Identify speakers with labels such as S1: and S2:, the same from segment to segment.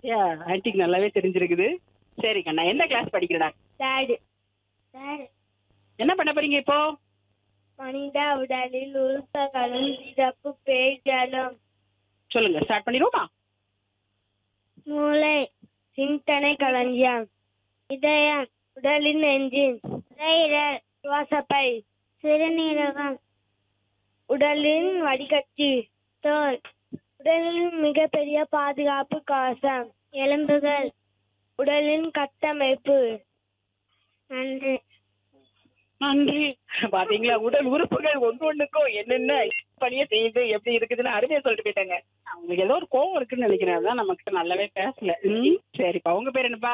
S1: antique நல்லாவே தெரிஞ்சிருக்குது சரி கண்ணா எந்த கிளாஸ் படிக்கிறடா
S2: தேர்டு தேர்டு
S1: என்ன பண்ண போறீங்க இப்போ
S2: மனித உடலில் உறுப்புகளும் சிறப்பு பேய்களும்
S1: சொல்லுங்க ஸ்டார்ட் பண்ணிடுவோமா
S2: மூளை சிந்தனை களஞ்சியம் இதயம் உடலின் என்ஜின் நுரையீரல் சுவாசப்பை சிறுநீரகம் உடலின் வடிகட்டி தோல் உடலின் மிகப்பெரிய பாதுகாப்பு கவசம் எலும்புகள் உடலின் கட்டமைப்பு நன்றி
S1: நன்றி பாத்தீங்களா உடல் உறுப்புகள் ஒண்ணு ஒண்ணுக்கும் என்னென்ன பணியை செய்யுது எப்படி இருக்குதுன்னு அருமையா சொல்லிட்டு போயிட்டாங்க அவங்களுக்கு ஏதோ ஒரு கோவம் இருக்குன்னு நினைக்கிறேன் அதான் நமக்கு நல்லாவே பேசல ம் சரிப்பா உங்க பேர் என்னப்பா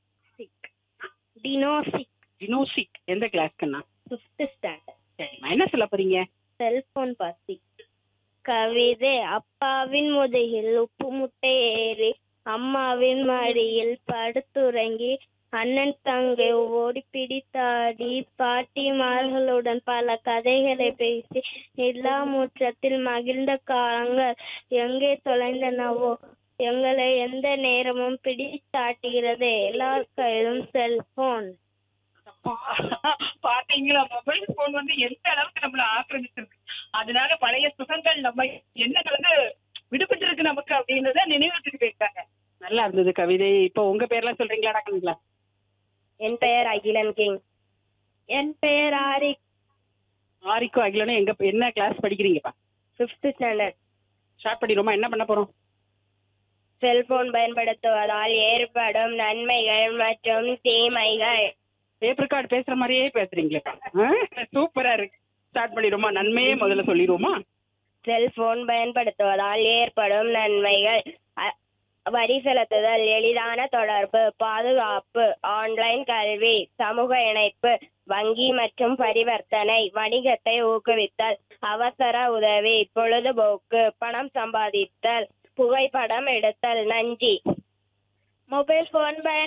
S2: டினோசிக்
S1: ஜினோசிக் எந்த கிளாஸ்க்குண்ணா
S2: ஃபிஃப்த் ஸ்டாண்டர்ட்
S1: சரிம்மா என்ன சொல்ல போறீங்க
S2: செல்போன் பத்தி கவிதை அப்பாவின் முதுகில் உப்பு முட்டை ஏறி அம்மாவின் மடியில் படுத்துறங்கி அண்ணன் தங்கை ஓடி பிடித்தாடி பாட்டிமார்களுடன் பல கதைகளை பேசி நிலா முற்றத்தில் மகிழ்ந்த காலங்கள் எங்கே தொலைந்தனவோ எங்களை எந்த நேரமும் பிடித்தாட்டுகிறது எல்லார் கையிலும் செல்போன்
S1: பாத்தீங்களா மொபைல் போன் வந்து எந்த அளவுக்கு நம்மள ஆக்கிரமிச்சிருக்கு அதனால பழைய சுகங்கள் நம்ம என்ன வந்து விடுபட்டு இருக்கு நமக்கு அப்படின்றத நினைவுட்டு போயிருக்காங்க நல்லா இருந்தது கவிதை இப்போ உங்க பேர்லாம் சொல்றீங்களா கண்களா
S2: என் பெயர் அகிலன் கிங் என் பெயர் ஆரிக்
S1: ஆரிக்கோ அகிலனும் எங்க என்ன கிளாஸ் படிக்கிறீங்கப்பா
S2: ஃபிஃப்த் ஸ்டாண்டர்ட்
S1: ஸ்டார்ட் பண்ணிடுவோமா என்ன பண்ண போறோம்
S2: செல்போன் பயன்படுத்துவதால் ஏற்படும் நன்மைகள் மற்றும் தீமைகள்
S1: பேப்பர் கார்டு பேசுற மாதிரியே பேசுறீங்களேப்பா சூப்பரா இருக்கு ஸ்டார்ட் பண்ணிடுவோமா நன்மையே முதல்ல சொல்லிடுவோமா
S2: செல்போன் பயன்படுத்துவதால் ஏற்படும் நன்மைகள் அ- வரி செலுத்துதல் எளிதான தொடர்பு பாதுகாப்பு ஆன்லைன் கல்வி சமூக இணைப்பு வங்கி மற்றும் பரிவர்த்தனை வணிகத்தை ஊக்குவித்தல் அவசர உதவி பொழுதுபோக்கு பணம் சம்பாதித்தல் புகைப்படம் எடுத்தல் நன்றி மொபைல் போன் பயன்